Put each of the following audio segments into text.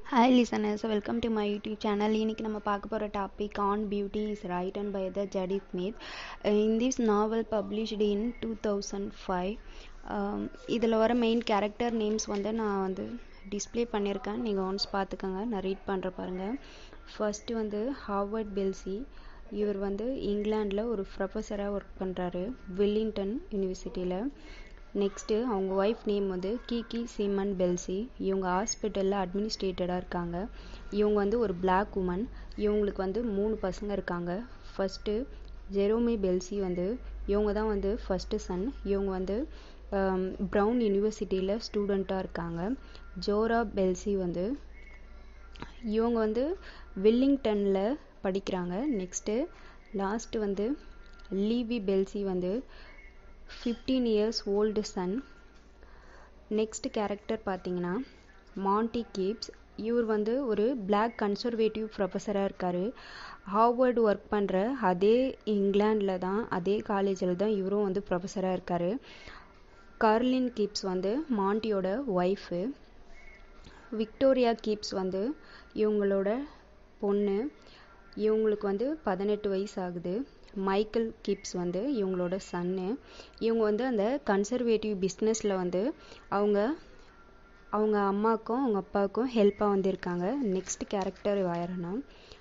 hi listeners welcome to my YouTube channel இன்னைக்கு நம்ம பார்க்க போகிற topic on beauty is written by the Zadie Smith in this novel published in two thousand five இதில் வர main character names வந்து நான் வந்து டிஸ்ப்ளே பண்ணியிருக்கேன் நீங்கள் ஒன்ஸ் பார்த்துக்கோங்க நான் ரீட் பண்ணுற பாருங்கள் ஃபஸ்ட்டு வந்து ஹார்வர்ட் பெல்சி இவர் வந்து இங்கிலாண்டில் ஒரு ப்ரொஃபஸராக ஒர்க் பண்ணுறாரு வில்லிங்டன் யூனிவர்சிட்டியில் நெக்ஸ்ட்டு அவங்க ஒய்ஃப் நேம் வந்து கீகி சீமன் பெல்சி இவங்க ஹாஸ்பிட்டலில் அட்மினிஸ்ட்ரேட்டடாக இருக்காங்க இவங்க வந்து ஒரு பிளாக் உமன் இவங்களுக்கு வந்து மூணு பசங்க இருக்காங்க ஃபஸ்ட்டு ஜெரோமி பெல்சி வந்து இவங்க தான் வந்து ஃபஸ்ட்டு சன் இவங்க வந்து ப்ரவுன் யூனிவர்சிட்டியில் ஸ்டூடெண்ட்டாக இருக்காங்க ஜோரா பெல்சி வந்து இவங்க வந்து வில்லிங்டனில் படிக்கிறாங்க நெக்ஸ்ட்டு லாஸ்ட்டு வந்து லீவி பெல்சி வந்து fifteen years old son next character பார்த்தீங்கன்னா மாண்டி கீப்ஸ் இவர் வந்து ஒரு பிளாக் கன்சர்வேட்டிவ் ப்ரொஃபஸராக இருக்கார் ஹார்வர்டு ஒர்க் பண்ணுற அதே இங்கிலாண்டில் தான் அதே காலேஜில் தான் இவரும் வந்து ப்ரொஃபஸராக இருக்கார் கார்லின் கீப்ஸ் வந்து மாண்டியோட ஒய்ஃபு விக்டோரியா கீப்ஸ் வந்து இவங்களோட பொண்ணு இவங்களுக்கு வந்து பதினெட்டு வயசு ஆகுது மைக்கேல் கிப்ஸ் வந்து இவங்களோட சன்னு இவங்க வந்து அந்த கன்சர்வேட்டிவ் பிஸ்னஸில் வந்து அவங்க அவங்க அம்மாவுக்கும் அவங்க அப்பாவுக்கும் ஹெல்ப்பாக வந்திருக்காங்க நெக்ஸ்ட் கேரக்டர் யாருன்னா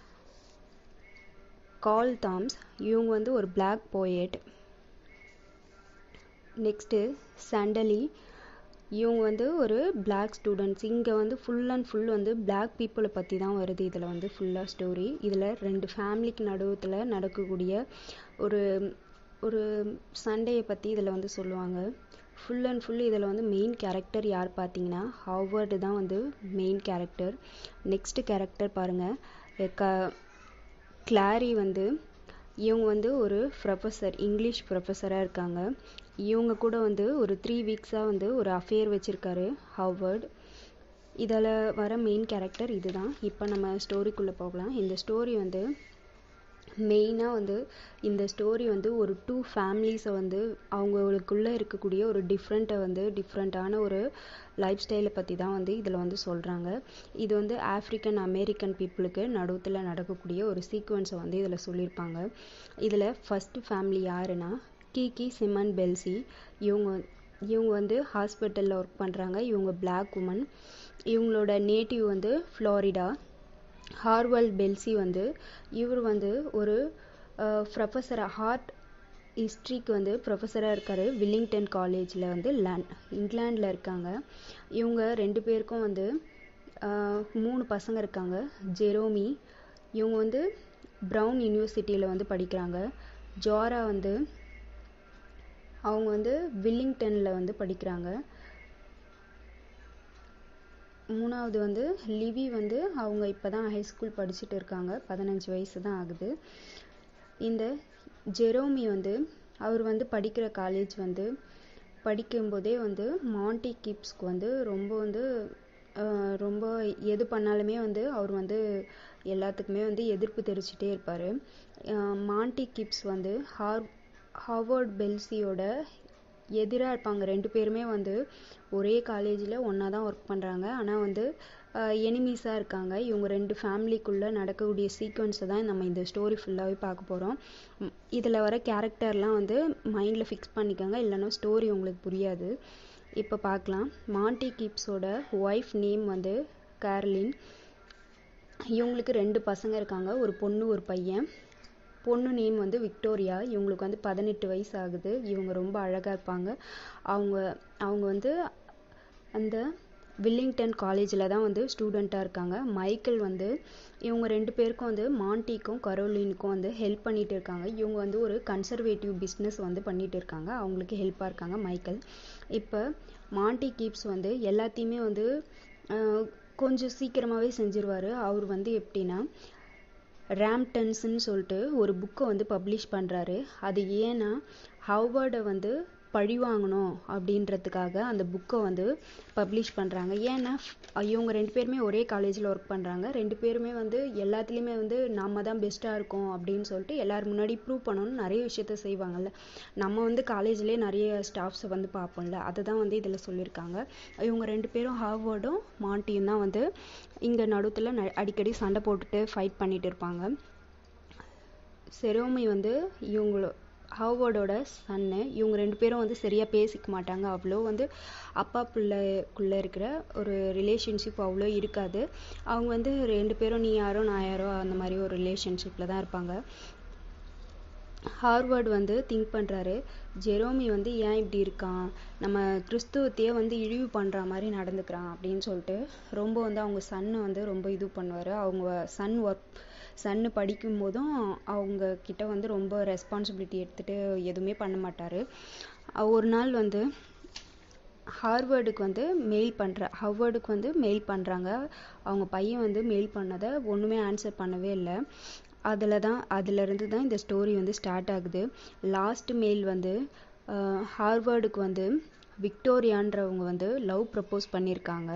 கால் தாம்ஸ் இவங்க வந்து ஒரு பிளாக் போயட் நெக்ஸ்ட்டு சண்டலி இவங்க வந்து ஒரு பிளாக் ஸ்டூடெண்ட்ஸ் இங்கே வந்து ஃபுல் அண்ட் ஃபுல் வந்து பிளாக் பீப்புளை பற்றி தான் வருது இதில் வந்து ஃபுல்லாக ஸ்டோரி இதில் ரெண்டு ஃபேமிலிக்கு நடுவத்தில் நடக்கக்கூடிய ஒரு ஒரு சண்டையை பற்றி இதில் வந்து சொல்லுவாங்க ஃபுல் அண்ட் ஃபுல் இதில் வந்து மெயின் கேரக்டர் யார் பார்த்தீங்கன்னா ஹார்வர்டு தான் வந்து மெயின் கேரக்டர் நெக்ஸ்ட் கேரக்டர் பாருங்கள் க கிளாரி வந்து இவங்க வந்து ஒரு ப்ரொஃபஸர் இங்கிலீஷ் ப்ரொஃபஸராக இருக்காங்க இவங்க கூட வந்து ஒரு த்ரீ வீக்ஸாக வந்து ஒரு அஃபேர் வச்சுருக்காரு ஹார்வர்ட் இதில் வர மெயின் கேரக்டர் இதுதான் இப்போ நம்ம ஸ்டோரிக்குள்ளே போகலாம் இந்த ஸ்டோரி வந்து மெயினாக வந்து இந்த ஸ்டோரி வந்து ஒரு டூ ஃபேமிலிஸை வந்து அவங்களுக்குள்ளே இருக்கக்கூடிய ஒரு டிஃப்ரெண்ட்டை வந்து டிஃப்ரெண்ட்டான ஒரு லைஃப் ஸ்டைலை பற்றி தான் வந்து இதில் வந்து சொல்கிறாங்க இது வந்து ஆஃப்ரிக்கன் அமெரிக்கன் பீப்புளுக்கு நடுவில் நடக்கக்கூடிய ஒரு சீக்வன்ஸை வந்து இதில் சொல்லியிருப்பாங்க இதில் ஃபஸ்ட்டு ஃபேமிலி யாருன்னா கீகி சிமன் பெல்சி இவங்க இவங்க வந்து ஹாஸ்பிட்டலில் ஒர்க் பண்ணுறாங்க இவங்க பிளாக் உமன் இவங்களோட நேட்டிவ் வந்து ஃப்ளாரிடா ஹார்வல் பெல்சி வந்து இவர் வந்து ஒரு ப்ரொஃபஸராக ஹார்ட் ஹிஸ்ட்ரிக்கு வந்து ப்ரொஃபஸராக இருக்கார் வில்லிங்டன் காலேஜில் வந்து லேண்ட் இங்கிலாண்டில் இருக்காங்க இவங்க ரெண்டு பேருக்கும் வந்து மூணு பசங்க இருக்காங்க ஜெரோமி இவங்க வந்து ப்ரவுன் யூனிவர்சிட்டியில் வந்து படிக்கிறாங்க ஜோரா வந்து அவங்க வந்து வில்லிங்டனில் வந்து படிக்கிறாங்க மூணாவது வந்து லிவி வந்து அவங்க இப்போ தான் ஹைஸ்கூல் படிச்சுட்டு இருக்காங்க பதினஞ்சு வயசு தான் ஆகுது இந்த ஜெரோமி வந்து அவர் வந்து படிக்கிற காலேஜ் வந்து படிக்கும்போதே வந்து மாண்டி கிப்ஸ்க்கு வந்து ரொம்ப வந்து ரொம்ப எது பண்ணாலுமே வந்து அவர் வந்து எல்லாத்துக்குமே வந்து எதிர்ப்பு தெரிவிச்சிட்டே இருப்பார் மாண்டி கிப்ஸ் வந்து ஹார் ஹார்வர்ட் பெல்சியோட எதிராக இருப்பாங்க ரெண்டு பேருமே வந்து ஒரே காலேஜில் ஒன்றா தான் ஒர்க் பண்ணுறாங்க ஆனால் வந்து எனிமீஸாக இருக்காங்க இவங்க ரெண்டு ஃபேமிலிக்குள்ளே நடக்கக்கூடிய சீக்வன்ஸை தான் நம்ம இந்த ஸ்டோரி ஃபுல்லாகவே பார்க்க போகிறோம் இதில் வர கேரக்டர்லாம் வந்து மைண்டில் ஃபிக்ஸ் பண்ணிக்கோங்க இல்லைன்னா ஸ்டோரி உங்களுக்கு புரியாது இப்போ பார்க்கலாம் மாண்டி கிப்ஸோட ஒய்ஃப் நேம் வந்து கேர்லின் இவங்களுக்கு ரெண்டு பசங்க இருக்காங்க ஒரு பொண்ணு ஒரு பையன் பொண்ணு நேம் வந்து விக்டோரியா இவங்களுக்கு வந்து பதினெட்டு வயசு ஆகுது இவங்க ரொம்ப அழகாக இருப்பாங்க அவங்க அவங்க வந்து அந்த வில்லிங்டன் காலேஜில் தான் வந்து ஸ்டூடெண்ட்டாக இருக்காங்க மைக்கேல் வந்து இவங்க ரெண்டு பேருக்கும் வந்து மாண்டிக்கும் கரோலினுக்கும் வந்து ஹெல்ப் பண்ணிட்டு இருக்காங்க இவங்க வந்து ஒரு கன்சர்வேட்டிவ் பிஸ்னஸ் வந்து பண்ணிட்டு இருக்காங்க அவங்களுக்கு ஹெல்ப்பாக இருக்காங்க மைக்கேல் இப்போ மாண்டி கீப்ஸ் வந்து எல்லாத்தையுமே வந்து கொஞ்சம் சீக்கிரமாகவே செஞ்சிருவார் அவர் வந்து எப்படின்னா ரேம்டன்ஸ்ன்னு சொல்லிட்டு ஒரு புக்கை வந்து பப்ளிஷ் பண்ணுறாரு அது ஏன்னா ஹார்வர்டை வந்து பழி வாங்கணும் அப்படின்றதுக்காக அந்த புக்கை வந்து பப்ளிஷ் பண்ணுறாங்க ஏன்னா இவங்க ரெண்டு பேருமே ஒரே காலேஜில் ஒர்க் பண்ணுறாங்க ரெண்டு பேருமே வந்து எல்லாத்துலேயுமே வந்து நம்ம தான் பெஸ்ட்டாக இருக்கோம் அப்படின்னு சொல்லிட்டு எல்லாரும் முன்னாடி ப்ரூவ் பண்ணணும்னு நிறைய விஷயத்த செய்வாங்கல்ல நம்ம வந்து காலேஜ்லேயே நிறைய ஸ்டாஃப்ஸை வந்து பார்ப்போம்ல அதை தான் வந்து இதில் சொல்லியிருக்காங்க இவங்க ரெண்டு பேரும் ஹார்வர்டும் மாண்டியும் தான் வந்து இங்கே நடுத்தில் அடிக்கடி சண்டை போட்டுட்டு ஃபைட் பண்ணிட்டு இருப்பாங்க செரோமி வந்து இவங்களோ ஹார்வர்டோட சன்னு இவங்க ரெண்டு பேரும் வந்து சரியாக பேசிக்க மாட்டாங்க அவ்வளோ வந்து அப்பா பிள்ளைக்குள்ளே இருக்கிற ஒரு ரிலேஷன்ஷிப் அவ்வளோ இருக்காது அவங்க வந்து ரெண்டு பேரும் நீ யாரோ நான் யாரோ அந்த மாதிரி ஒரு ரிலேஷன்ஷிப்பில் தான் இருப்பாங்க ஹார்வர்டு வந்து திங்க் பண்ணுறாரு ஜெரோமி வந்து ஏன் இப்படி இருக்கான் நம்ம கிறிஸ்துவத்தையே வந்து இழிவு பண்ணுற மாதிரி நடந்துக்கிறான் அப்படின்னு சொல்லிட்டு ரொம்ப வந்து அவங்க சன்னை வந்து ரொம்ப இது பண்ணுவார் அவங்க சன் ஒர்க் சன்னு படிக்கும் போதும் அவங்க கிட்ட வந்து ரொம்ப ரெஸ்பான்சிபிலிட்டி எடுத்துட்டு எதுவுமே பண்ண மாட்டார் ஒரு நாள் வந்து ஹார்வர்டுக்கு வந்து மெயில் பண்ணுற ஹார்வர்டுக்கு வந்து மெயில் பண்ணுறாங்க அவங்க பையன் வந்து மெயில் பண்ணதை ஒன்றுமே ஆன்சர் பண்ணவே இல்லை அதில் தான் அதுலேருந்து தான் இந்த ஸ்டோரி வந்து ஸ்டார்ட் ஆகுது லாஸ்ட் மெயில் வந்து ஹார்வர்டுக்கு வந்து விக்டோரியான்றவங்க வந்து லவ் ப்ரப்போஸ் பண்ணியிருக்காங்க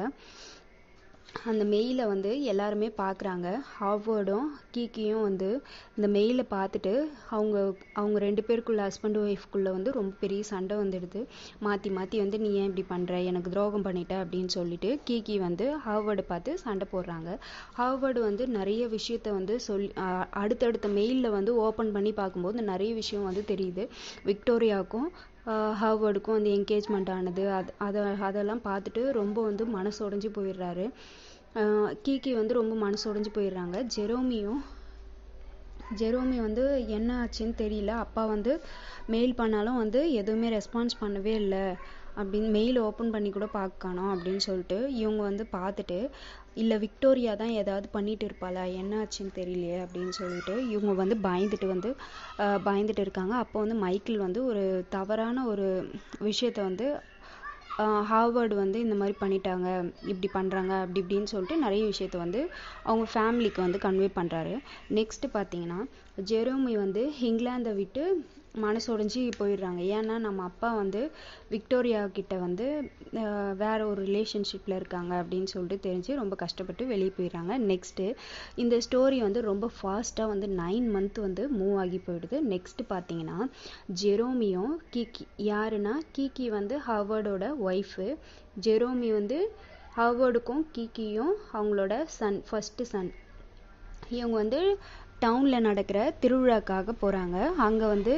அந்த மெயிலை வந்து எல்லாருமே பார்க்குறாங்க ஹார்வர்டும் கீக்கியும் வந்து இந்த மெயிலை பார்த்துட்டு அவங்க அவங்க ரெண்டு பேருக்குள்ள ஹஸ்பண்ட் ஒய்ஃப்குள்ளே வந்து ரொம்ப பெரிய சண்டை வந்துடுது மாற்றி மாற்றி வந்து நீ ஏன் இப்படி பண்ணுற எனக்கு துரோகம் பண்ணிட்ட அப்படின்னு சொல்லிட்டு கீக்கி வந்து ஹார்வர்டை பார்த்து சண்டை போடுறாங்க ஹார்வர்டு வந்து நிறைய விஷயத்த வந்து சொல்லி அடுத்தடுத்த மெயிலில் வந்து ஓப்பன் பண்ணி பார்க்கும்போது நிறைய விஷயம் வந்து தெரியுது விக்டோரியாவுக்கும் ஹார்வர்டுக்கும் வந்து என்கேஜ்மெண்ட் ஆனது அது அதை அதெல்லாம் பார்த்துட்டு ரொம்ப வந்து மனசு உடஞ்சி போயிடுறாரு கீக்கி வந்து ரொம்ப மனசு உடஞ்சி போயிடுறாங்க ஜெரோமியும் ஜெரோமி வந்து என்ன ஆச்சுன்னு தெரியல அப்பா வந்து மெயில் பண்ணாலும் வந்து எதுவுமே ரெஸ்பான்ஸ் பண்ணவே இல்லை அப்படின்னு மெயில் ஓப்பன் பண்ணி கூட பார்க்கணும் அப்படின்னு சொல்லிட்டு இவங்க வந்து பார்த்துட்டு இல்லை விக்டோரியா தான் ஏதாவது பண்ணிட்டு இருப்பாளா என்ன ஆச்சுன்னு தெரியலையே அப்படின்னு சொல்லிட்டு இவங்க வந்து பயந்துட்டு வந்து பயந்துட்டு இருக்காங்க அப்போ வந்து மைக்கிள் வந்து ஒரு தவறான ஒரு விஷயத்த வந்து ஹார்வர்டு வந்து இந்த மாதிரி பண்ணிட்டாங்க இப்படி பண்ணுறாங்க அப்படி இப்படின்னு சொல்லிட்டு நிறைய விஷயத்த வந்து அவங்க ஃபேமிலிக்கு வந்து கன்வே பண்ணுறாரு நெக்ஸ்ட் பார்த்தீங்கன்னா ஜெரோமி வந்து இங்கிலாந்தை விட்டு மனசு உடைஞ்சி போயிடுறாங்க ஏன்னா நம்ம அப்பா வந்து விக்டோரியா கிட்ட வந்து வேற ஒரு ரிலேஷன்ஷிப்பில் இருக்காங்க அப்படின்னு சொல்லிட்டு தெரிஞ்சு ரொம்ப கஷ்டப்பட்டு வெளியே போயிடுறாங்க நெக்ஸ்ட்டு இந்த ஸ்டோரி வந்து ரொம்ப ஃபாஸ்ட்டாக வந்து நைன் மந்த் வந்து மூவ் ஆகி போயிடுது நெக்ஸ்ட் பார்த்தீங்கன்னா ஜெரோமியும் கீக்கி யாருன்னா கீக்கி வந்து ஹார்வர்டோட ஒய்ஃபு ஜெரோமி வந்து ஹார்வர்டுக்கும் கீக்கியும் அவங்களோட சன் ஃபர்ஸ்ட் சன் இவங்க வந்து டவுனில் நடக்கிற திருவிழாக்காக போகிறாங்க அங்கே வந்து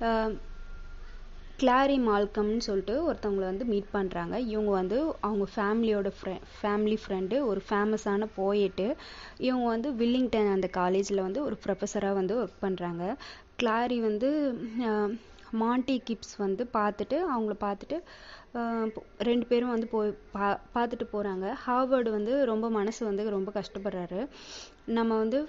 கிளாரி மால்கம்னு சொல்லிட்டு ஒருத்தவங்கள வந்து மீட் பண்ணுறாங்க இவங்க வந்து அவங்க ஃபேமிலியோட ஃப்ரெ ஃபேமிலி ஃப்ரெண்டு ஒரு ஃபேமஸான போயிட்டு இவங்க வந்து வில்லிங்டன் அந்த காலேஜில் வந்து ஒரு ப்ரொஃபஸராக வந்து ஒர்க் பண்ணுறாங்க கிளாரி வந்து மாண்டி கிப்ஸ் வந்து பார்த்துட்டு அவங்கள பார்த்துட்டு ரெண்டு பேரும் வந்து போய் பா பார்த்துட்டு போகிறாங்க ஹார்வர்டு வந்து ரொம்ப மனசு வந்து ரொம்ப கஷ்டப்படுறாரு நம்ம வந்து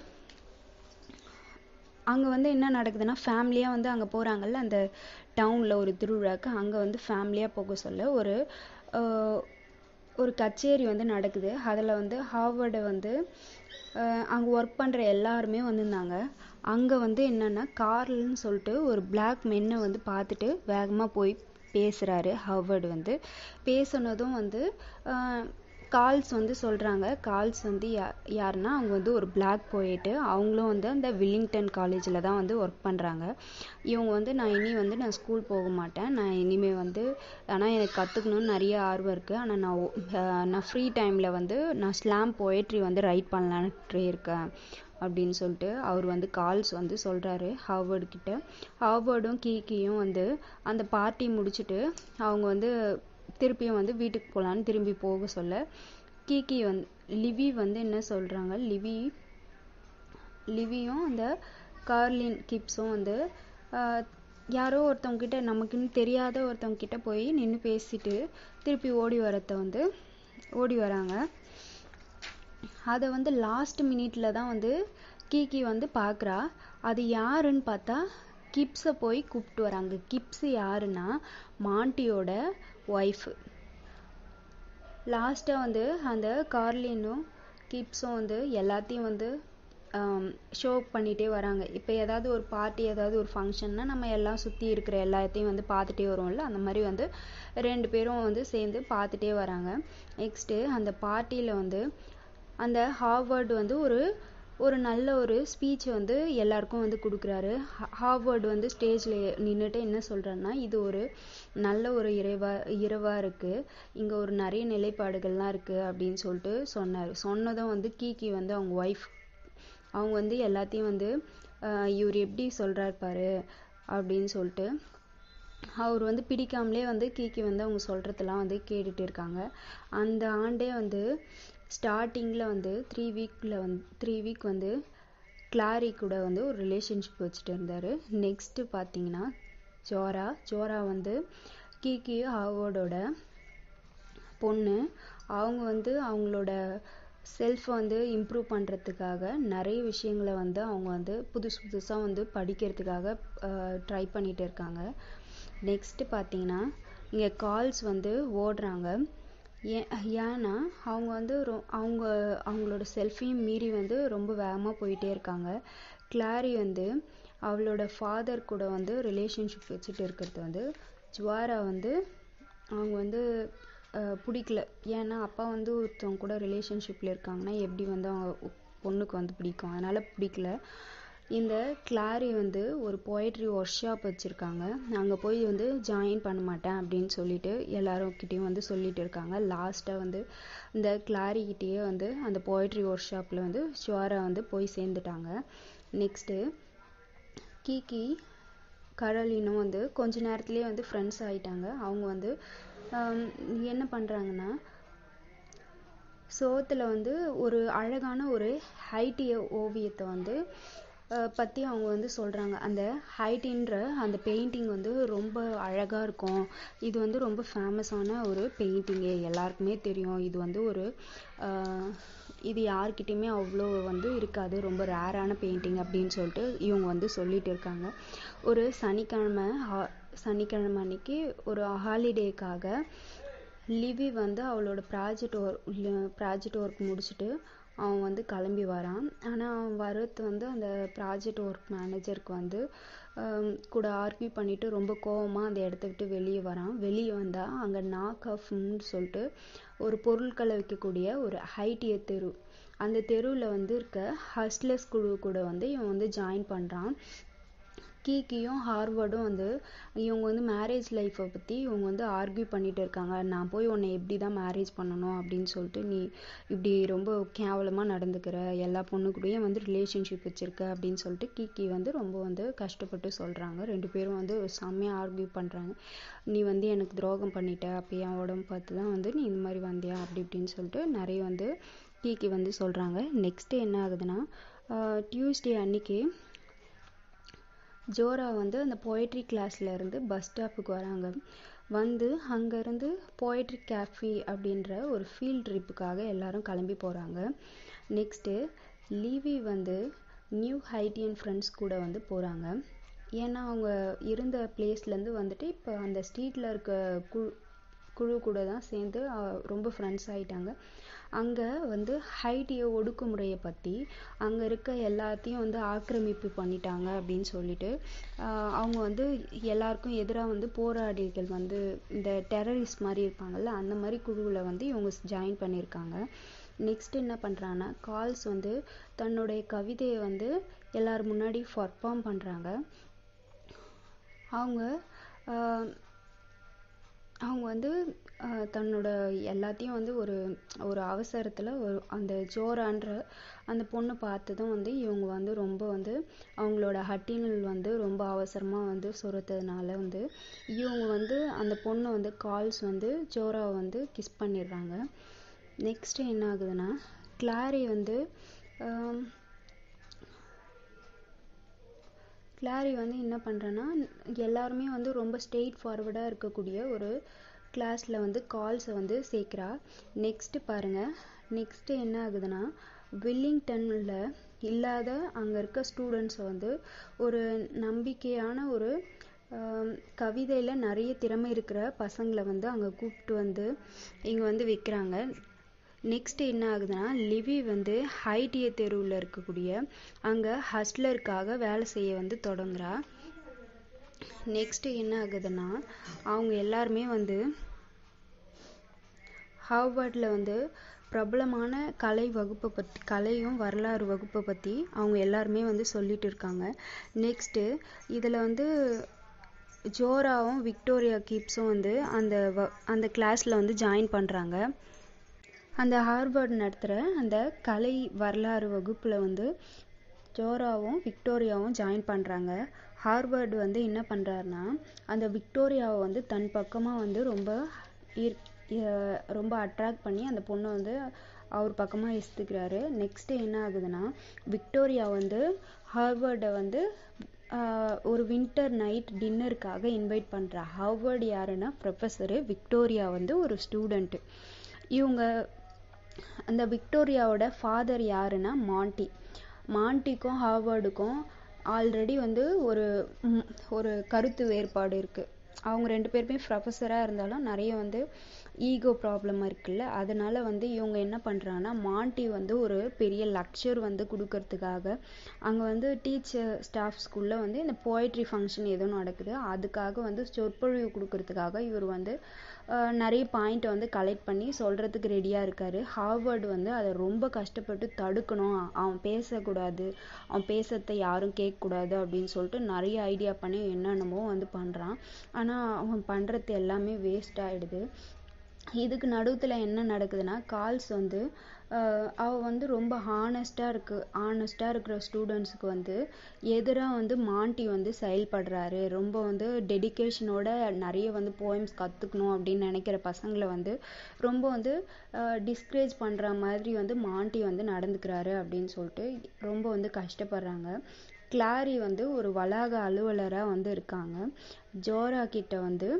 அங்கே வந்து என்ன நடக்குதுன்னா ஃபேமிலியாக வந்து அங்கே போகிறாங்கல்ல அந்த டவுனில் ஒரு திருவிழாக்கு அங்கே வந்து ஃபேமிலியாக போக சொல்ல ஒரு ஒரு கச்சேரி வந்து நடக்குது அதில் வந்து ஹார்வர்டை வந்து அங்கே ஒர்க் பண்ணுற எல்லாருமே வந்திருந்தாங்க அங்கே வந்து என்னென்னா கார்ல்னு சொல்லிட்டு ஒரு பிளாக் மென்னை வந்து பார்த்துட்டு வேகமாக போய் பேசுகிறாரு ஹார்வர்டு வந்து பேசுனதும் வந்து கால்ஸ் வந்து சொல்கிறாங்க கால்ஸ் வந்து யா யாருன்னா அவங்க வந்து ஒரு பிளாக் போயிட்டு அவங்களும் வந்து அந்த வில்லிங்டன் காலேஜில் தான் வந்து ஒர்க் பண்ணுறாங்க இவங்க வந்து நான் இனி வந்து நான் ஸ்கூல் போக மாட்டேன் நான் இனிமேல் வந்து ஆனால் எனக்கு கற்றுக்கணும்னு நிறைய ஆர்வம் இருக்குது ஆனால் நான் நான் ஃப்ரீ டைமில் வந்து நான் ஸ்லாம் போயட்ரி வந்து ரைட் பண்ணலான்ட்டு இருக்கேன் அப்படின்னு சொல்லிட்டு அவர் வந்து கால்ஸ் வந்து சொல்கிறாரு ஹார்வர்டு கிட்ட ஹார்வர்டும் கீக்கியும் வந்து அந்த பார்ட்டி முடிச்சுட்டு அவங்க வந்து திருப்பியும் வந்து வீட்டுக்கு போகலான்னு திரும்பி போக சொல்ல கீக்கி வந்து லிவி வந்து என்ன சொல்கிறாங்க லிவி லிவியும் அந்த கார்லின் கிப்ஸும் வந்து யாரோ ஒருத்தவங்க கிட்ட நமக்குன்னு தெரியாத ஒருத்தவங்க கிட்ட போய் நின்று பேசிட்டு திருப்பி ஓடி வரத்த வந்து ஓடி வராங்க அதை வந்து லாஸ்ட் மினிட்ல தான் வந்து கீக்கி வந்து பார்க்குறா அது யாருன்னு பார்த்தா கிப்ஸை போய் கூப்பிட்டு வராங்க கிப்ஸ் யாருன்னா மாண்டியோட ஒய்ஃபு லாஸ்ட்டாக வந்து அந்த கார்லினும் கிப்ஸும் வந்து எல்லாத்தையும் வந்து ஷோ பண்ணிகிட்டே வராங்க இப்போ ஏதாவது ஒரு பார்ட்டி ஏதாவது ஒரு ஃபங்க்ஷன்னா நம்ம எல்லாம் சுற்றி இருக்கிற எல்லாத்தையும் வந்து பார்த்துட்டே வருவோம்ல அந்த மாதிரி வந்து ரெண்டு பேரும் வந்து சேர்ந்து பார்த்துட்டே வராங்க நெக்ஸ்ட்டு அந்த பார்ட்டியில் வந்து அந்த ஹார்வர்டு வந்து ஒரு ஒரு நல்ல ஒரு ஸ்பீச் வந்து எல்லாருக்கும் வந்து கொடுக்குறாரு ஹார்வர்டு வந்து ஸ்டேஜில் நின்றுட்டு என்ன சொல்கிறாருன்னா இது ஒரு நல்ல ஒரு இறைவா இரவாக இருக்குது இங்கே ஒரு நிறைய நிலைப்பாடுகள்லாம் இருக்குது அப்படின்னு சொல்லிட்டு சொன்னார் சொன்னதும் வந்து கீக்கி வந்து அவங்க ஒய்ஃப் அவங்க வந்து எல்லாத்தையும் வந்து இவர் எப்படி சொல்கிறார் பாரு அப்படின்னு சொல்லிட்டு அவர் வந்து பிடிக்காமலே வந்து கீக்கி வந்து அவங்க சொல்கிறதெல்லாம் வந்து கேட்டுட்டு இருக்காங்க அந்த ஆண்டே வந்து ஸ்டார்டிங்கில் வந்து த்ரீ வீக்கில் வந்து த்ரீ வீக் வந்து கிளாரி கூட வந்து ஒரு ரிலேஷன்ஷிப் வச்சுட்டு இருந்தார் நெக்ஸ்ட்டு பார்த்தீங்கன்னா ஜோரா ஜோரா வந்து கீக்கி ஹாவோடோட பொண்ணு அவங்க வந்து அவங்களோட செல்ஃப் வந்து இம்ப்ரூவ் பண்ணுறதுக்காக நிறைய விஷயங்களை வந்து அவங்க வந்து புதுசு புதுசாக வந்து படிக்கிறதுக்காக ட்ரை பண்ணிட்டு இருக்காங்க நெக்ஸ்ட்டு பார்த்தீங்கன்னா இங்கே கால்ஸ் வந்து ஓடுறாங்க ஏன் ஏன்னா அவங்க வந்து ரொ அவங்க அவங்களோட செல்ஃபையும் மீறி வந்து ரொம்ப வேகமாக போயிட்டே இருக்காங்க கிளாரி வந்து அவளோட ஃபாதர் கூட வந்து ரிலேஷன்ஷிப் வச்சுட்டு இருக்கிறது வந்து ஜுவாரா வந்து அவங்க வந்து பிடிக்கல ஏன்னா அப்பா வந்து ஒருத்தவங்க கூட ரிலேஷன்ஷிப்பில் இருக்காங்கன்னா எப்படி வந்து அவங்க பொண்ணுக்கு வந்து பிடிக்கும் அதனால் பிடிக்கல இந்த கிளாரி வந்து ஒரு போய்ட்ரி ஒர்க் ஷாப் வச்சுருக்காங்க அங்கே போய் வந்து ஜாயின் பண்ண மாட்டேன் அப்படின்னு சொல்லிட்டு எல்லாருக்கிட்டேயும் வந்து சொல்லிட்டு இருக்காங்க லாஸ்ட்டாக வந்து இந்த கிளாரிக்கிட்டேயே வந்து அந்த போய்ட்ரி ஒர்க் ஷாப்பில் வந்து ஷுவராக வந்து போய் சேர்ந்துட்டாங்க நெக்ஸ்ட்டு கீக்கி கடலினும் வந்து கொஞ்ச நேரத்துலேயே வந்து ஃப்ரெண்ட்ஸ் ஆகிட்டாங்க அவங்க வந்து என்ன பண்ணுறாங்கன்னா சோத்தில் வந்து ஒரு அழகான ஒரு ஹைட்டிய ஓவியத்தை வந்து பற்றி அவங்க வந்து சொல்கிறாங்க அந்த ஹைட்டின்ற அந்த பெயிண்டிங் வந்து ரொம்ப அழகாக இருக்கும் இது வந்து ரொம்ப ஃபேமஸான ஒரு பெயிண்டிங்கு எல்லாருக்குமே தெரியும் இது வந்து ஒரு இது யார்கிட்டையுமே அவ்வளோ வந்து இருக்காது ரொம்ப ரேரான பெயிண்டிங் அப்படின்னு சொல்லிட்டு இவங்க வந்து சொல்லிட்டு இருக்காங்க ஒரு சனிக்கிழமை சனிக்கிழமை அன்னைக்கு ஒரு ஹாலிடேக்காக லிவி வந்து அவளோட ப்ராஜெக்ட் ஒர்க் ப்ராஜெக்ட் ஒர்க் முடிச்சுட்டு அவன் வந்து கிளம்பி வரான் ஆனால் அவன் வர்றது வந்து அந்த ப்ராஜெக்ட் ஒர்க் மேனேஜருக்கு வந்து கூட ஆர்கியூ பண்ணிட்டு ரொம்ப கோவமாக அந்த இடத்த விட்டு வெளியே வரான் வெளியே வந்தால் அங்கே நாக் ஆஃப்னு சொல்லிட்டு ஒரு பொருட்களை விற்கக்கூடிய ஒரு ஹைட்டிய தெரு அந்த தெருவில் வந்து இருக்க ஹஸ்லஸ் குழு கூட வந்து இவன் வந்து ஜாயின் பண்ணுறான் கீக்கியும் ஹார்வர்டும் வந்து இவங்க வந்து மேரேஜ் லைஃப்பை பற்றி இவங்க வந்து ஆர்கியூ பண்ணிட்டு இருக்காங்க நான் போய் உன்னை எப்படி தான் மேரேஜ் பண்ணணும் அப்படின்னு சொல்லிட்டு நீ இப்படி ரொம்ப கேவலமாக நடந்துக்கிற எல்லா பொண்ணு கூடயும் வந்து ரிலேஷன்ஷிப் வச்சுருக்க அப்படின்னு சொல்லிட்டு கீக்கி வந்து ரொம்ப வந்து கஷ்டப்பட்டு சொல்கிறாங்க ரெண்டு பேரும் வந்து செம்மையாக ஆர்கியூ பண்ணுறாங்க நீ வந்து எனக்கு துரோகம் பண்ணிட்ட அப்போ என் உடம்பு பார்த்து தான் வந்து நீ இந்த மாதிரி வந்தியா அப்படி இப்படின்னு சொல்லிட்டு நிறைய வந்து கீக்கி வந்து சொல்கிறாங்க நெக்ஸ்ட்டு என்ன ஆகுதுன்னா டியூஸ்டே அன்னைக்கு ஜோரா வந்து அந்த போய்ட்ரி கிளாஸ்ல இருந்து பஸ் ஸ்டாப்புக்கு வராங்க வந்து அங்கேருந்து போய்ட்ரி கேஃபி அப்படின்ற ஒரு ஃபீல்ட் ட்ரிப்புக்காக எல்லாரும் கிளம்பி போகிறாங்க நெக்ஸ்ட்டு லீவி வந்து நியூ ஹைட்டியன் ஃப்ரெண்ட்ஸ் கூட வந்து போகிறாங்க ஏன்னா அவங்க இருந்த பிளேஸ்லேருந்து வந்துட்டு இப்போ அந்த ஸ்ட்ரீட்டில் இருக்க குழு குழு கூட தான் சேர்ந்து ரொம்ப ஃப்ரெண்ட்ஸ் ஆகிட்டாங்க அங்கே வந்து ஹைட்டிய ஒடுக்குமுறையை பற்றி அங்கே இருக்க எல்லாத்தையும் வந்து ஆக்கிரமிப்பு பண்ணிட்டாங்க அப்படின்னு சொல்லிட்டு அவங்க வந்து எல்லாருக்கும் எதிராக வந்து போராடிகள் வந்து இந்த டெரரிஸ்ட் மாதிரி இருப்பாங்கல்ல அந்த மாதிரி குழுவில் வந்து இவங்க ஜாயின் பண்ணியிருக்காங்க நெக்ஸ்ட் என்ன பண்ணுறாங்கன்னா கால்ஸ் வந்து தன்னுடைய கவிதையை வந்து எல்லார் முன்னாடி பர்ஃபார்ம் பண்ணுறாங்க அவங்க அவங்க வந்து தன்னோட எல்லாத்தையும் வந்து ஒரு ஒரு அவசரத்தில் ஒரு அந்த ஜோரான்ற அந்த பொண்ணு பார்த்ததும் வந்து இவங்க வந்து ரொம்ப வந்து அவங்களோட ஹட்டினல் வந்து ரொம்ப அவசரமாக வந்து சுரத்ததுனால வந்து இவங்க வந்து அந்த பொண்ணு வந்து கால்ஸ் வந்து ஜோராவை வந்து கிஸ் பண்ணிடுறாங்க நெக்ஸ்ட் என்ன ஆகுதுன்னா கிளாரி வந்து கிளாரி வந்து என்ன பண்ணுறேன்னா எல்லாருமே வந்து ரொம்ப ஸ்ட்ரெயிட் ஃபார்வர்டாக இருக்கக்கூடிய ஒரு கிளாஸில் வந்து கால்ஸை வந்து சேர்க்குறா நெக்ஸ்ட்டு பாருங்கள் நெக்ஸ்ட்டு என்ன ஆகுதுன்னா வில்லிங்டனில் இல்லாத அங்கே இருக்க ஸ்டூடெண்ட்ஸை வந்து ஒரு நம்பிக்கையான ஒரு கவிதையில் நிறைய திறமை இருக்கிற பசங்களை வந்து அங்கே கூப்பிட்டு வந்து இங்கே வந்து வைக்கிறாங்க நெக்ஸ்ட் என்ன ஆகுதுன்னா லிவி வந்து ஹைடிய தெருவில் இருக்கக்கூடிய அங்கே ஹஸ்லருக்காக வேலை செய்ய வந்து தொடங்குறா நெக்ஸ்ட் என்ன ஆகுதுன்னா அவங்க எல்லாருமே வந்து ஹார்வர்டில் வந்து பிரபலமான கலை வகுப்பை பற்றி கலையும் வரலாறு வகுப்பை பற்றி அவங்க எல்லாருமே வந்து சொல்லிட்டு இருக்காங்க நெக்ஸ்ட்டு இதில் வந்து ஜோராவும் விக்டோரியா கீப்ஸும் வந்து அந்த வ அந்த கிளாஸில் வந்து ஜாயின் பண்ணுறாங்க அந்த ஹார்வர்ட் நடத்துகிற அந்த கலை வரலாறு வகுப்பில் வந்து ஜோராவும் விக்டோரியாவும் ஜாயின் பண்ணுறாங்க ஹார்வர்டு வந்து என்ன பண்ணுறாருன்னா அந்த விக்டோரியாவை வந்து தன் பக்கமாக வந்து ரொம்ப ஈர் ரொம்ப அட்ராக்ட் பண்ணி அந்த பொண்ணை வந்து அவர் பக்கமாக இழுத்துக்கிறாரு நெக்ஸ்ட் என்ன ஆகுதுன்னா விக்டோரியா வந்து ஹார்வர்டை வந்து ஒரு வின்டர் நைட் டின்னருக்காக இன்வைட் பண்ணுறா ஹார்வர்டு யாருன்னா ப்ரொஃபஸரு விக்டோரியா வந்து ஒரு ஸ்டூடெண்ட்டு இவங்க அந்த விக்டோரியாவோட ஃபாதர் யாருன்னா மாண்டி மாண்டிக்கும் ஹார்வர்டுக்கும் ஆல்ரெடி வந்து ஒரு ஒரு கருத்து வேறுபாடு இருக்குது அவங்க ரெண்டு பேருமே ப்ரொஃபஸராக இருந்தாலும் நிறைய வந்து ஈகோ ப்ராப்ளம் இருக்குல்ல அதனால வந்து இவங்க என்ன பண்ணுறாங்கன்னா மாண்டி வந்து ஒரு பெரிய லக்சர் வந்து கொடுக்கறதுக்காக அங்கே வந்து டீச்சர் ஸ்டாஃப் ஸ்கூலில் வந்து இந்த போய்ட்ரி ஃபங்க்ஷன் ஏதோ நடக்குது அதுக்காக வந்து சொற்பொழிவு கொடுக்கறதுக்காக இவர் வந்து நிறைய பாயிண்ட்டை வந்து கலெக்ட் பண்ணி சொல்கிறதுக்கு ரெடியாக இருக்கார் ஹார்வர்டு வந்து அதை ரொம்ப கஷ்டப்பட்டு தடுக்கணும் அவன் பேசக்கூடாது அவன் பேசுறத யாரும் கேட்கக்கூடாது அப்படின்னு சொல்லிட்டு நிறைய ஐடியா பண்ணி என்னென்னமோ வந்து பண்ணுறான் ஆனால் அவன் பண்ணுறது எல்லாமே வேஸ்ட் ஆகிடுது இதுக்கு நடுவில் என்ன நடக்குதுன்னா கால்ஸ் வந்து அவ வந்து ரொம்ப ஹானஸ்டாக இருக்கு ஹானஸ்டாக இருக்கிற ஸ்டூடெண்ட்ஸுக்கு வந்து எதிராக வந்து மாண்டி வந்து செயல்படுறாரு ரொம்ப வந்து டெடிக்கேஷனோட நிறைய வந்து போயம்ஸ் கற்றுக்கணும் அப்படின்னு நினைக்கிற பசங்களை வந்து ரொம்ப வந்து டிஸ்கரேஜ் பண்ணுற மாதிரி வந்து மாண்டி வந்து நடந்துக்கிறாரு அப்படின்னு சொல்லிட்டு ரொம்ப வந்து கஷ்டப்படுறாங்க கிளாரி வந்து ஒரு வளாக அலுவலராக வந்து இருக்காங்க ஜோரா கிட்ட வந்து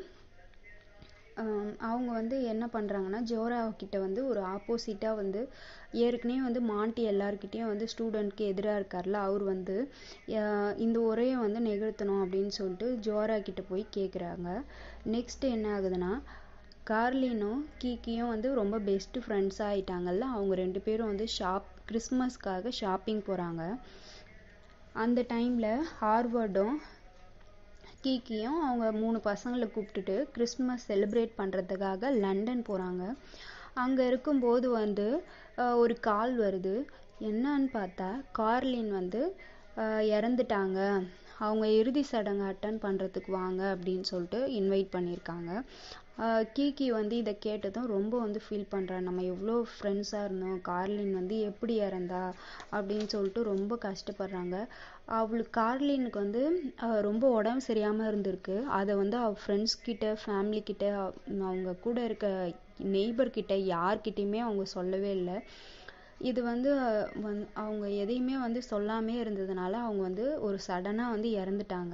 அவங்க வந்து என்ன பண்ணுறாங்கன்னா ஜோரா கிட்ட வந்து ஒரு ஆப்போசிட்டாக வந்து ஏற்கனவே வந்து மாண்டி எல்லாருக்கிட்டேயும் வந்து ஸ்டூடெண்ட்க்கு எதிராக இருக்கார்ல அவர் வந்து இந்த உரையை வந்து நிகழ்த்தணும் அப்படின்னு சொல்லிட்டு ஜோரா கிட்ட போய் கேட்குறாங்க நெக்ஸ்ட் என்ன ஆகுதுன்னா கார்லினும் கீக்கியும் வந்து ரொம்ப பெஸ்ட் ஃப்ரெண்ட்ஸாக ஆயிட்டாங்கல்ல அவங்க ரெண்டு பேரும் வந்து ஷாப் கிறிஸ்மஸ்க்காக ஷாப்பிங் போகிறாங்க அந்த டைமில் ஹார்வர்டும் கீக்கியும் அவங்க மூணு பசங்களை கூப்பிட்டுட்டு கிறிஸ்மஸ் செலிப்ரேட் பண்ணுறதுக்காக லண்டன் போகிறாங்க அங்கே இருக்கும்போது வந்து ஒரு கால் வருது என்னன்னு பார்த்தா கார்லின் வந்து இறந்துட்டாங்க அவங்க இறுதி சடங்கு அட்டன் பண்ணுறதுக்கு வாங்க அப்படின்னு சொல்லிட்டு இன்வைட் பண்ணியிருக்காங்க கீக்கி வந்து இதை கேட்டதும் ரொம்ப வந்து ஃபீல் பண்ணுறேன் நம்ம எவ்வளோ ஃப்ரெண்ட்ஸாக இருந்தோம் கார்லின் வந்து எப்படி இறந்தா அப்படின்னு சொல்லிட்டு ரொம்ப கஷ்டப்படுறாங்க அவளுக்கு கார்லினுக்கு வந்து ரொம்ப உடம்பு சரியாமல் இருந்திருக்கு அதை வந்து அவள் ஃப்ரெண்ட்ஸ் கிட்ட ஃபேமிலி கிட்ட அவங்க கூட இருக்க நெய்பர் கிட்ட யார்கிட்டயுமே அவங்க சொல்லவே இல்லை இது வந்து வந் அவங்க எதையுமே வந்து சொல்லாமே இருந்ததுனால அவங்க வந்து ஒரு சடனாக வந்து இறந்துட்டாங்க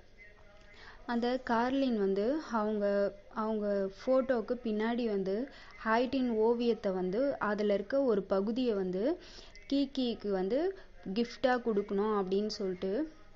அந்த கார்லின் வந்து அவங்க அவங்க ஃபோட்டோவுக்கு பின்னாடி வந்து ஹைட்டின் ஓவியத்தை வந்து அதில் இருக்க ஒரு பகுதியை வந்து கீக்கிக்கு வந்து கிஃப்டாக கொடுக்கணும் அப்படின்னு சொல்லிட்டு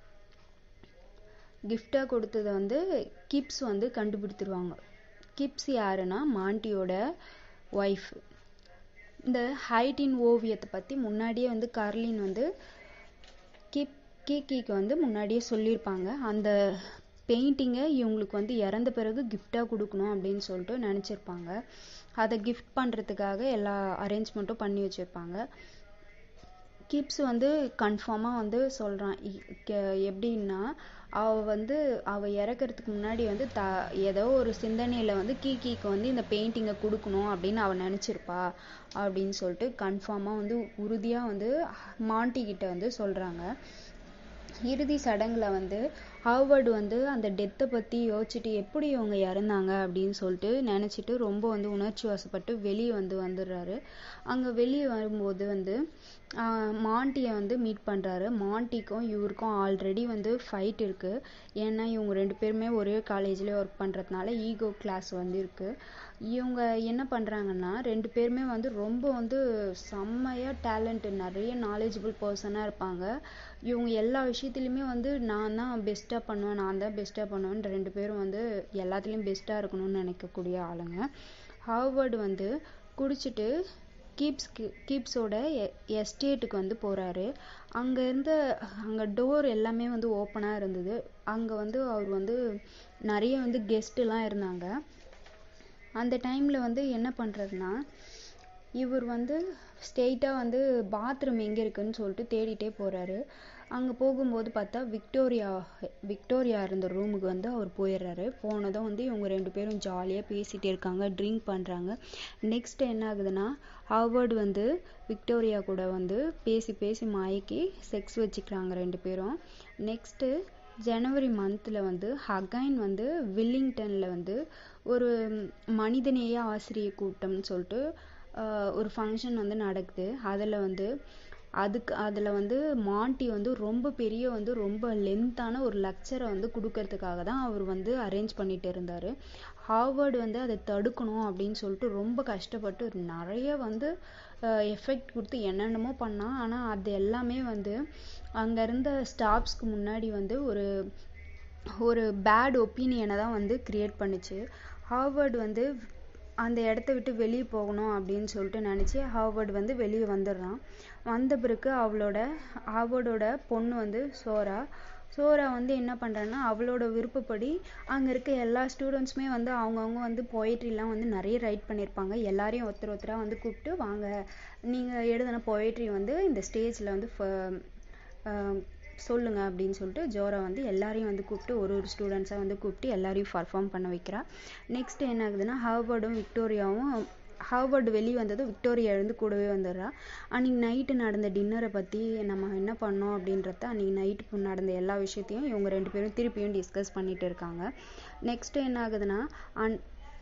கிஃப்டாக கொடுத்ததை வந்து கிப்ஸ் வந்து கண்டுபிடித்துருவாங்க கிப்ஸ் யாருன்னா மாண்டியோட ஒய்ஃப் இந்த ஹைட்டின் ஓவியத்தை பற்றி முன்னாடியே வந்து கார்லின் வந்து கிப் கீக்கிக்கு வந்து முன்னாடியே சொல்லியிருப்பாங்க அந்த பெயிண்டிங்கை இவங்களுக்கு வந்து இறந்த பிறகு கிஃப்டாக கொடுக்கணும் அப்படின்னு சொல்லிட்டு நினச்சிருப்பாங்க அதை கிஃப்ட் பண்ணுறதுக்காக எல்லா அரேஞ்ச்மெண்ட்டும் பண்ணி வச்சுருப்பாங்க கிப்ஸ் வந்து கன்ஃபார்மாக வந்து சொல்கிறான் எப்படின்னா அவள் வந்து அவள் இறக்கறதுக்கு முன்னாடி வந்து த ஏதோ ஒரு சிந்தனையில் வந்து கீக்கிக்கு வந்து இந்த பெயிண்டிங்கை கொடுக்கணும் அப்படின்னு அவள் நினச்சிருப்பா அப்படின்னு சொல்லிட்டு கன்ஃபார்மாக வந்து உறுதியாக வந்து மாண்டி கிட்ட வந்து சொல்கிறாங்க இறுதி சடங்குல வந்து ஹார்வர்டு வந்து அந்த டெத்தை பற்றி யோசிச்சுட்டு எப்படி இவங்க இறந்தாங்க அப்படின்னு சொல்லிட்டு நினச்சிட்டு ரொம்ப வந்து உணர்ச்சி வசப்பட்டு வெளியே வந்து வந்துடுறாரு அங்கே வெளியே வரும்போது வந்து மாண்டியை வந்து மீட் பண்ணுறாரு மாண்டிக்கும் இவருக்கும் ஆல்ரெடி வந்து ஃபைட் இருக்குது ஏன்னா இவங்க ரெண்டு பேருமே ஒரே காலேஜ்லேயே ஒர்க் பண்ணுறதுனால ஈகோ கிளாஸ் வந்து இருக்குது இவங்க என்ன பண்ணுறாங்கன்னா ரெண்டு பேருமே வந்து ரொம்ப வந்து செம்மையாக டேலண்ட் நிறைய நாலேஜபிள் பர்சனாக இருப்பாங்க இவங்க எல்லா விஷயத்துலையுமே வந்து நான் தான் பெஸ்ட்டாக பண்ணுவேன் நான் தான் பெஸ்ட்டாக பண்ணுவேன் ரெண்டு பேரும் வந்து எல்லாத்துலேயும் பெஸ்ட்டாக இருக்கணும்னு நினைக்கக்கூடிய ஆளுங்க ஹார்வர்டு வந்து குடிச்சிட்டு கீப்ஸ்க்கு கீப்ஸோட எஸ்டேட்டுக்கு வந்து போகிறாரு அங்கே இருந்த அங்கே டோர் எல்லாமே வந்து ஓப்பனாக இருந்தது அங்கே வந்து அவர் வந்து நிறைய வந்து கெஸ்ட்டுலாம் இருந்தாங்க அந்த டைமில் வந்து என்ன பண்ணுறாருன்னா இவர் வந்து ஸ்ட்ரெயிட்டாக வந்து பாத்ரூம் எங்கே இருக்குன்னு சொல்லிட்டு தேடிட்டே போகிறாரு அங்கே போகும்போது பார்த்தா விக்டோரியா விக்டோரியா இருந்த ரூமுக்கு வந்து அவர் போயிடுறாரு போனதும் வந்து இவங்க ரெண்டு பேரும் ஜாலியாக பேசிகிட்டே இருக்காங்க ட்ரிங்க் பண்ணுறாங்க நெக்ஸ்ட் என்ன ஆகுதுன்னா ஹார்வர்டு வந்து விக்டோரியா கூட வந்து பேசி பேசி மயக்கி செக்ஸ் வச்சுக்கிறாங்க ரெண்டு பேரும் நெக்ஸ்ட்டு ஜனவரி மந்தில் வந்து ஹகைன் வந்து வில்லிங்டனில் வந்து ஒரு மனிதநேய ஆசிரிய கூட்டம்னு சொல்லிட்டு ஒரு ஃபங்க்ஷன் வந்து நடக்குது அதில் வந்து அதுக்கு அதில் வந்து மாண்டி வந்து ரொம்ப பெரிய வந்து ரொம்ப லென்த்தான ஒரு லெக்சரை வந்து கொடுக்கறதுக்காக தான் அவர் வந்து அரேஞ்ச் பண்ணிட்டு இருந்தார் ஹார்வர்டு வந்து அதை தடுக்கணும் அப்படின்னு சொல்லிட்டு ரொம்ப கஷ்டப்பட்டு நிறைய வந்து எஃபெக்ட் கொடுத்து என்னென்னமோ பண்ணான் ஆனால் அது எல்லாமே வந்து அங்கே இருந்த ஸ்டாஃப்ஸ்க்கு முன்னாடி வந்து ஒரு ஒரு பேட் ஒப்பீனியனை தான் வந்து க்ரியேட் பண்ணுச்சு ஹார்வர்டு வந்து அந்த இடத்த விட்டு வெளியே போகணும் அப்படின்னு சொல்லிட்டு நினச்சி ஹார்வர்டு வந்து வெளியே வந்துடுறான் வந்த பிறகு அவளோட ஹார்வர்டோட பொண்ணு வந்து சோரா சோரா வந்து என்ன பண்ணுறான்னா அவளோட விருப்பப்படி அங்கே இருக்க எல்லா ஸ்டூடெண்ட்ஸுமே வந்து அவங்கவுங்க வந்து பொயட்ரிலாம் வந்து நிறைய ரைட் பண்ணியிருப்பாங்க எல்லாரையும் ஒருத்தர் ஒருத்தராக வந்து கூப்பிட்டு வாங்க நீங்கள் எழுதின பொயட்ரி வந்து இந்த ஸ்டேஜில் வந்து சொல்லுங்க அப்படின்னு சொல்லிட்டு ஜோரா வந்து எல்லாரையும் வந்து கூப்பிட்டு ஒரு ஒரு ஸ்டூடெண்ட்ஸாக வந்து கூப்பிட்டு எல்லாரையும் பர்ஃபார்ம் பண்ண வைக்கிறா நெக்ஸ்ட் என்ன ஆகுதுன்னா ஹார்வர்டும் விக்டோரியாவும் ஹார்வர்டு வெளியே வந்ததும் விக்டோரியா எழுந்து கூடவே வந்துடுறா அன்றைக்கி நைட்டு நடந்த டின்னரை பற்றி நம்ம என்ன பண்ணோம் அப்படின்றத அன்றைக்கி நைட்டு நடந்த எல்லா விஷயத்தையும் இவங்க ரெண்டு பேரும் திருப்பியும் டிஸ்கஸ் பண்ணிட்டு இருக்காங்க நெக்ஸ்ட்டு என்ன ஆகுதுன்னா அன்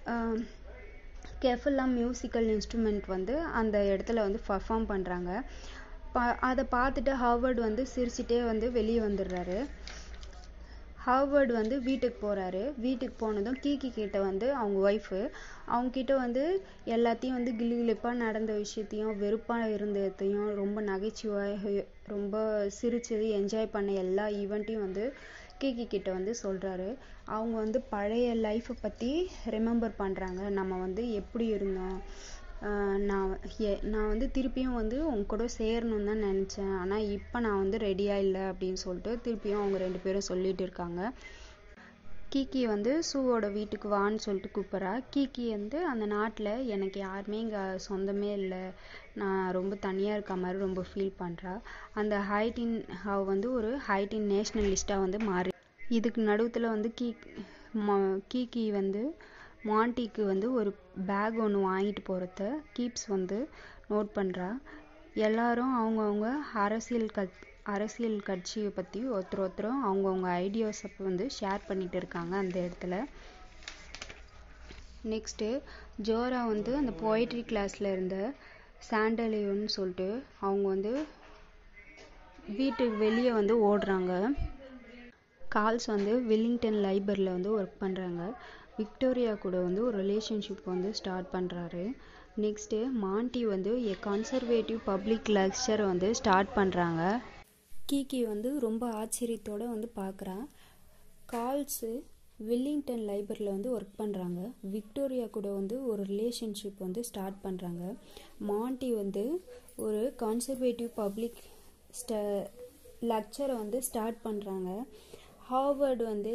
கெஃபெல்லாம் மியூசிக்கல் இன்ஸ்ட்ருமெண்ட் வந்து அந்த இடத்துல வந்து பர்ஃபார்ம் பண்ணுறாங்க பா அதை பார்த்துட்டு ஹார்வர்டு வந்து சிரிச்சிட்டே வந்து வெளியே வந்துடுறாரு ஹார்வர்டு வந்து வீட்டுக்கு போகிறாரு வீட்டுக்கு போனதும் கீக்கி கிட்ட வந்து அவங்க ஒய்ஃபு அவங்கக்கிட்ட வந்து எல்லாத்தையும் வந்து கிளி கிளிப்பாக நடந்த விஷயத்தையும் வெறுப்பாக இருந்ததையும் ரொம்ப நகைச்சுவாக ரொம்ப சிரிச்சது என்ஜாய் பண்ண எல்லா ஈவெண்ட்டையும் வந்து கீக்கி கிட்ட வந்து சொல்கிறாரு அவங்க வந்து பழைய லைஃப்பை பற்றி ரிமெம்பர் பண்ணுறாங்க நம்ம வந்து எப்படி இருந்தோம் நான் நான் வந்து திருப்பியும் வந்து உங்க கூட சேரணும்னு தான் நினச்சேன் ஆனால் இப்போ நான் வந்து ரெடியாக இல்லை அப்படின்னு சொல்லிட்டு திருப்பியும் அவங்க ரெண்டு பேரும் சொல்லிட்டு இருக்காங்க கீக்கி வந்து சூவோட வீட்டுக்கு வான்னு சொல்லிட்டு கூப்பிட்றா கீக்கி வந்து அந்த நாட்டில் எனக்கு யாருமே இங்கே சொந்தமே இல்லை நான் ரொம்ப தனியாக இருக்க மாதிரி ரொம்ப ஃபீல் பண்ணுறா அந்த ஹைட்டின் அவ வந்து ஒரு ஹைட்டின் நேஷ்னலிஸ்ட்டாக வந்து மாறி இதுக்கு நடுவில் வந்து கீ கீக்கி வந்து மாண்டிக்கு வந்து ஒரு பேக் ஒன்று வாங்கிட்டு போகிறத கீப்ஸ் வந்து நோட் பண்ணுறா எல்லாரும் அவங்கவுங்க அரசியல் கட் அரசியல் கட்சியை பற்றி ஒருத்தர் ஒருத்தரும் அவங்கவுங்க ஐடியாஸை வந்து ஷேர் பண்ணிட்டு இருக்காங்க அந்த இடத்துல நெக்ஸ்ட்டு ஜோரா வந்து அந்த போய்ட்ரி கிளாஸில் இருந்த சாண்டலியோன்னு சொல்லிட்டு அவங்க வந்து வீட்டுக்கு வெளியே வந்து ஓடுறாங்க கால்ஸ் வந்து வில்லிங்டன் லைப்ரரியில் வந்து ஒர்க் பண்ணுறாங்க விக்டோரியா கூட வந்து ஒரு ரிலேஷன்ஷிப் வந்து ஸ்டார்ட் பண்ணுறாரு நெக்ஸ்ட்டு மாண்டி வந்து எ கன்சர்வேட்டிவ் பப்ளிக் லெக்சர் வந்து ஸ்டார்ட் பண்ணுறாங்க கீக்கி வந்து ரொம்ப ஆச்சரியத்தோடு வந்து பார்க்குறா கால்ஸு வில்லிங்டன் லைப்ரரியில் வந்து ஒர்க் பண்ணுறாங்க விக்டோரியா கூட வந்து ஒரு ரிலேஷன்ஷிப் வந்து ஸ்டார்ட் பண்ணுறாங்க மாண்டி வந்து ஒரு கன்சர்வேட்டிவ் பப்ளிக் ஸ்ட லெக்சரை வந்து ஸ்டார்ட் பண்ணுறாங்க ஹார்வர்டு வந்து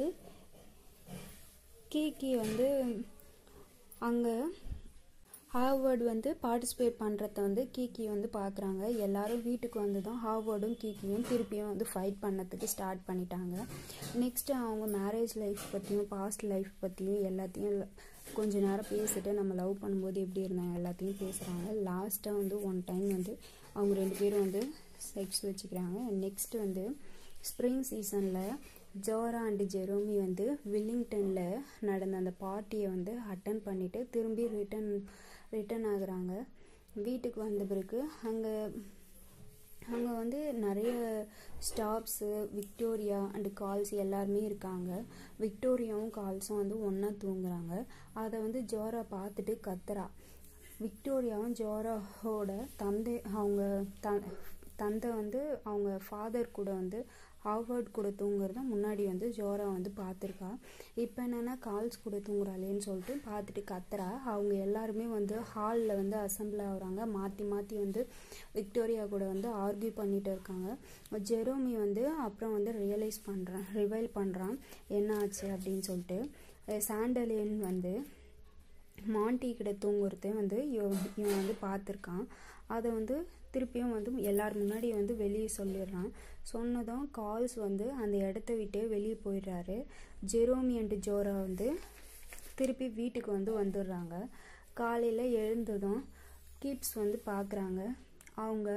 கீக்கி வந்து அங்கே ஹார்வர்டு வந்து பார்ட்டிசிபேட் பண்ணுறத வந்து கீக்கி வந்து பார்க்குறாங்க எல்லாரும் வீட்டுக்கு வந்ததும் ஹார்வர்டும் கீக்கியும் திருப்பியும் வந்து ஃபைட் பண்ணதுக்கு ஸ்டார்ட் பண்ணிட்டாங்க நெக்ஸ்ட்டு அவங்க மேரேஜ் லைஃப் பற்றியும் பாஸ்ட் லைஃப் பற்றியும் எல்லாத்தையும் கொஞ்ச நேரம் பேசிட்டு நம்ம லவ் பண்ணும்போது எப்படி இருந்தாங்க எல்லாத்தையும் பேசுகிறாங்க லாஸ்ட்டாக வந்து ஒன் டைம் வந்து அவங்க ரெண்டு பேரும் வந்து செக்ஸ் வச்சுக்கிறாங்க நெக்ஸ்ட் வந்து ஸ்ப்ரிங் சீசனில் ஜோரா அண்டு ஜெரோமி வந்து வில்லிங்டனில் நடந்த அந்த பார்ட்டியை வந்து அட்டன் பண்ணிவிட்டு திரும்பி ரிட்டன் ரிட்டன் ஆகுறாங்க வீட்டுக்கு வந்த பிறகு அங்கே அங்கே வந்து நிறைய ஸ்டாப்ஸு விக்டோரியா அண்டு கால்ஸ் எல்லாருமே இருக்காங்க விக்டோரியாவும் கால்ஸும் வந்து ஒன்றா தூங்குறாங்க அதை வந்து ஜோரா பார்த்துட்டு கத்துறா விக்டோரியாவும் ஜோராவோட தந்தை அவங்க த தந்தை வந்து அவங்க ஃபாதர் கூட வந்து ஹார்வர்ட் கூட தூங்குறத முன்னாடி வந்து ஜோரா வந்து பார்த்துருக்கா இப்போ என்னென்னா கால்ஸ் கூட தூங்குறாளேன்னு சொல்லிட்டு பார்த்துட்டு கத்துறா அவங்க எல்லாருமே வந்து ஹாலில் வந்து அசம்பிள் ஆகுறாங்க மாற்றி மாற்றி வந்து விக்டோரியா கூட வந்து ஆர்கியூ பண்ணிட்டு இருக்காங்க ஜெரோமி வந்து அப்புறம் வந்து ரியலைஸ் பண்ணுறான் ரிவைல் பண்ணுறான் என்ன ஆச்சு அப்படின்னு சொல்லிட்டு சாண்டலியன் வந்து மாண்டி கிட்ட தூங்குறதே வந்து இவன் இவன் வந்து பார்த்துருக்கான் அதை வந்து திருப்பியும் வந்து எல்லார் முன்னாடி வந்து வெளியே சொல்லிடுறான் சொன்னதும் கால்ஸ் வந்து அந்த இடத்த விட்டு வெளியே போயிடுறாரு ஜெரோமி அண்ட் ஜோரா வந்து திருப்பி வீட்டுக்கு வந்து வந்துடுறாங்க காலையில் எழுந்ததும் கிட்ஸ் வந்து பார்க்குறாங்க அவங்க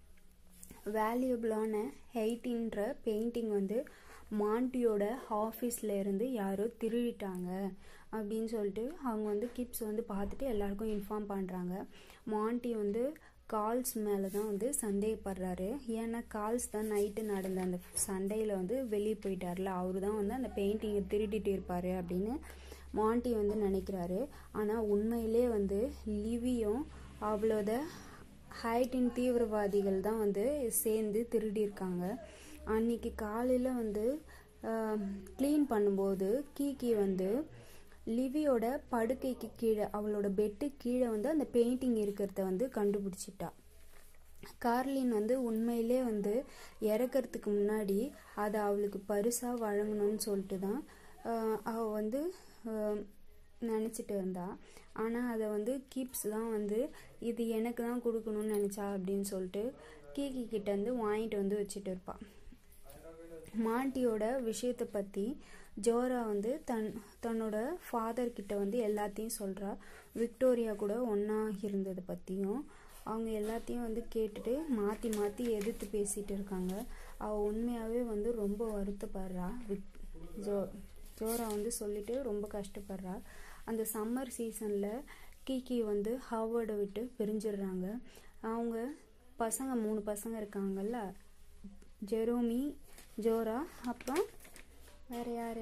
வேல்யூபிளான ஹெய்ட்டின்ற பெயிண்டிங் வந்து மாண்டியோட ஆஃபீஸில் இருந்து யாரோ திருடிட்டாங்க அப்படின்னு சொல்லிட்டு அவங்க வந்து கிப்ஸ் வந்து பார்த்துட்டு எல்லாருக்கும் இன்ஃபார்ம் பண்ணுறாங்க மாண்டி வந்து கால்ஸ் மேலே தான் வந்து சந்தேகப்படுறாரு ஏன்னா கால்ஸ் தான் நைட்டு நடந்த அந்த சண்டையில் வந்து வெளியே போயிட்டார்ல அவரு தான் வந்து அந்த பெயிண்டிங்கை திருடிட்டு இருப்பார் அப்படின்னு மாண்டி வந்து நினைக்கிறாரு ஆனால் உண்மையிலே வந்து லிவியும் அவளோட ஹைட்டின் தீவிரவாதிகள் தான் வந்து சேர்ந்து திருடியிருக்காங்க அன்னைக்கு காலையில் வந்து க்ளீன் பண்ணும்போது கீக்கி வந்து லிவியோட படுக்கைக்கு கீழே அவளோட பெட்டு கீழே வந்து அந்த பெயிண்டிங் இருக்கிறத வந்து கண்டுபிடிச்சிட்டா கார்லின் வந்து உண்மையிலே வந்து இறக்கிறதுக்கு முன்னாடி அதை அவளுக்கு பரிசாக வழங்கணும்னு சொல்லிட்டு தான் அவள் வந்து நினச்சிட்டு இருந்தா ஆனால் அதை வந்து கீப்ஸ் தான் வந்து இது எனக்கு தான் கொடுக்கணும்னு நினச்சா அப்படின்னு சொல்லிட்டு கீக்கி கிட்டேருந்து வாங்கிட்டு வந்து வச்சுட்டு இருப்பாள் மாண்டியோட விஷயத்தை பற்றி ஜோரா வந்து தன் தன்னோட ஃபாதர் கிட்ட வந்து எல்லாத்தையும் சொல்கிறா விக்டோரியா கூட ஒன்றா இருந்ததை பற்றியும் அவங்க எல்லாத்தையும் வந்து கேட்டுட்டு மாற்றி மாற்றி எதிர்த்து பேசிகிட்டு இருக்காங்க அவள் உண்மையாகவே வந்து ரொம்ப வருத்தப்படுறா விக் ஜோ ஜோரா வந்து சொல்லிட்டு ரொம்ப கஷ்டப்படுறா அந்த சம்மர் சீசனில் கீக்கி வந்து ஹார்வர்டை விட்டு பிரிஞ்சிடுறாங்க அவங்க பசங்க மூணு பசங்க இருக்காங்கல்ல ஜெரோமி ஜோரா அப்புறம் வேறு யார்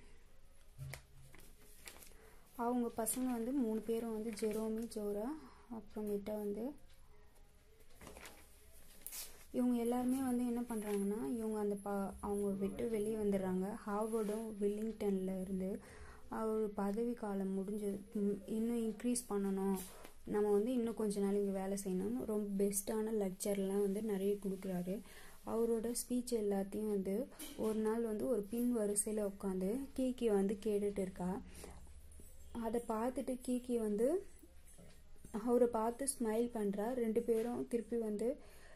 அவங்க பசங்க வந்து மூணு பேரும் வந்து ஜெரோமி ஜோரா அப்புறமேட்டா வந்து இவங்க எல்லாருமே வந்து என்ன பண்ணுறாங்கன்னா இவங்க அந்த ப அவங்க விட்டு வெளியே வந்துடுறாங்க ஹார்வர்டும் வில்லிங்டனில் இருந்து அவர் பதவி காலம் முடிஞ்சு இன்னும் இன்க்ரீஸ் பண்ணணும் நம்ம வந்து இன்னும் கொஞ்ச நாள் இங்கே வேலை செய்யணும்னு ரொம்ப பெஸ்ட்டான லெக்சர்லாம் வந்து நிறைய கொடுக்குறாரு அவரோட ஸ்பீச் எல்லாத்தையும் வந்து ஒரு நாள் வந்து ஒரு பின் வரிசையில் உட்காந்து கீக்கி வந்து கேட்டுட்டு இருக்கா அதை பார்த்துட்டு கீக்கி வந்து அவரை பார்த்து ஸ்மைல் பண்ணுறா ரெண்டு பேரும் திருப்பி வந்து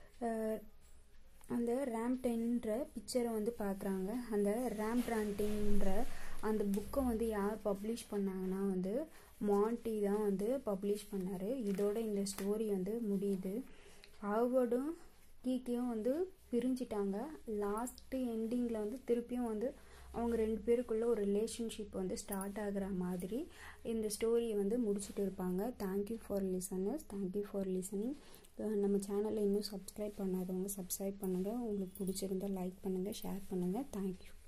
அந்த ரேம்டென்ற பிக்சரை வந்து பார்க்குறாங்க அந்த ரேம்பிராண்டின்ற அந்த புக்கை வந்து யார் பப்ளிஷ் பண்ணாங்கன்னா வந்து மாண்டி தான் வந்து பப்ளிஷ் பண்ணார் இதோட இந்த ஸ்டோரி வந்து முடியுது ஹார்வர்டும் கீக்கியும் வந்து பிரிஞ்சிட்டாங்க லாஸ்ட்டு எண்டிங்கில் வந்து திருப்பியும் வந்து அவங்க ரெண்டு பேருக்குள்ள ஒரு ரிலேஷன்ஷிப் வந்து ஸ்டார்ட் ஆகிற மாதிரி இந்த ஸ்டோரியை வந்து முடிச்சுட்டு இருப்பாங்க thank you for listeners thank you for listening நம்ம சேனலை இன்னும் சப்ஸ்கிரைப் பண்ணாதவங்க சப்ஸ்கிரைப் பண்ணுங்கள் உங்களுக்கு பிடிச்சிருந்தா லைக் பண்ணுங்கள் ஷேர் பண்ணுங்கள் தேங்க்யூ